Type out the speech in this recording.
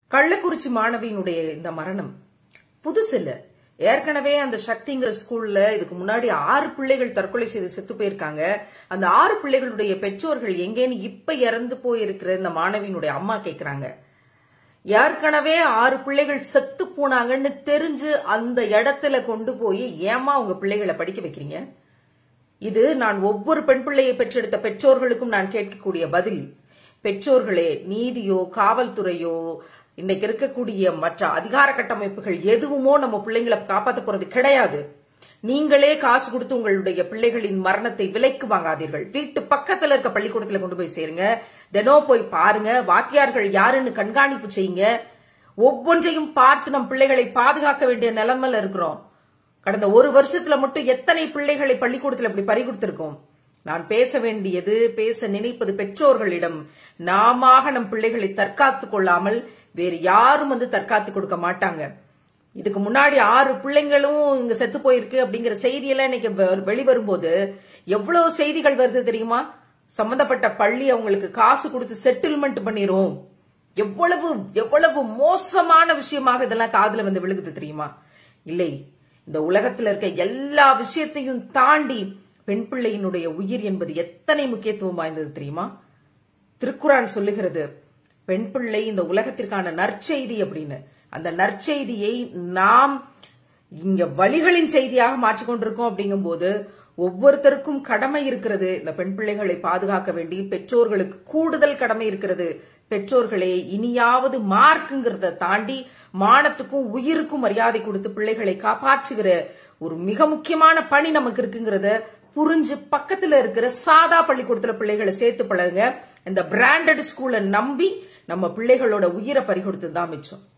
கள்ளக்குறிச்சி மாணவியினுடைய இந்த மரணம் புதுசு இல்ல ஏற்கனவே அந்த சக்திங்கிற ஸ்கூல்ல இதுக்கு முன்னாடி ஆறு பிள்ளைகள் தற்கொலை செய்து செத்து போயிருக்காங்க அந்த ஆறு பிள்ளைகளுடைய பெற்றோர்கள் எங்கேன்னு இப்ப இறந்து போயிருக்கிற இந்த மாணவியினுடைய அம்மா கேக்குறாங்க ஏற்கனவே ஆறு பிள்ளைகள் செத்து போனாங்கன்னு தெரிஞ்சு அந்த இடத்துல கொண்டு போய் ஏமா உங்க பிள்ளைகளை படிக்க வைக்கிறீங்க இது நான் ஒவ்வொரு பெண் பிள்ளையை பெற்றெடுத்த பெற்றோர்களுக்கும் நான் கேட்கக்கூடிய பதில் பெற்றோர்களே நீதியோ காவல்துறையோ இன்னைக்கு இருக்கக்கூடிய மற்ற அதிகார கட்டமைப்புகள் எதுவுமோ நம்ம பிள்ளைங்களை காப்பாத்த போறது கிடையாது நீங்களே காசு கொடுத்து உங்களுடைய பிள்ளைகளின் மரணத்தை விலைக்கு வாங்காதீர்கள் வீட்டு பக்கத்துல இருக்க பள்ளிக்கூடத்துல கொண்டு போய் சேருங்க தினம் போய் பாருங்க வாத்தியார்கள் யாருன்னு கண்காணிப்பு செய்யுங்க ஒவ்வொன்றையும் பார்த்து நம் பிள்ளைகளை பாதுகாக்க வேண்டிய நிலைமையில இருக்கிறோம் கடந்த ஒரு வருஷத்துல மட்டும் எத்தனை பிள்ளைகளை பள்ளிக்கூடத்துல இப்படி பறி கொடுத்திருக்கோம் நான் பேச வேண்டியது பேச நினைப்பது பெற்றோர்களிடம் நாம நம் பிள்ளைகளை தற்காத்துக் கொள்ளாமல் வேறு யாரும் வந்து தற்காத்து கொடுக்க மாட்டாங்க இதுக்கு முன்னாடி ஆறு பிள்ளைங்களும் இங்க செத்து போயிருக்கு அப்படிங்கிற செய்தியெல்லாம் இன்னைக்கு வெ- வெளிவரும்போது எவ்வளவு செய்திகள் வருது தெரியுமா சம்பந்தப்பட்ட பள்ளி அவங்களுக்கு காசு கொடுத்து செட்டில்மெண்ட் பண்ணிரும் எவ்வளவு எவ்வளவு மோசமான விஷயமாக இதெல்லாம் காதுல வந்து விழுகுது தெரியுமா இல்லை இந்த உலகத்துல இருக்க எல்லா விஷயத்தையும் தாண்டி பெண் பிள்ளையினுடைய உயிர் என்பது எத்தனை முக்கியத்துவம் வாய்ந்தது தெரியுமா திருக்குறான் சொல்லுகிறது பெண் பிள்ளை இந்த உலகத்திற்கான நற்செய்தி அப்படின்னு அந்த நற்செய்தியை நாம் இங்க வழிகளின் செய்தியாக மாற்றிக்கொண்டிருக்கோம் அப்படிங்கும்போது ஒவ்வொருத்தருக்கும் கடமை இருக்கிறது இந்த பெண் பிள்ளைகளை பாதுகாக்க வேண்டி பெற்றோர்களுக்கு கூடுதல் கடமை இருக்கிறது பெற்றோர்களே இனியாவது மார்க்குங்கிறத தாண்டி மானத்துக்கும் உயிருக்கும் மரியாதை கொடுத்து பிள்ளைகளை காப்பாற்றுகிற ஒரு மிக முக்கியமான பணி நமக்கு இருக்குங்கிறத புரிஞ்சு பக்கத்துல இருக்கிற சாதா பள்ளிக்கூடத்துல பிள்ளைகளை சேர்த்து பழகுங்க இந்த பிராண்டட் ஸ்கூலை நம்பி நம்ம பிள்ளைகளோட உயிரை பறிகொடுத்து தான் மிச்சம்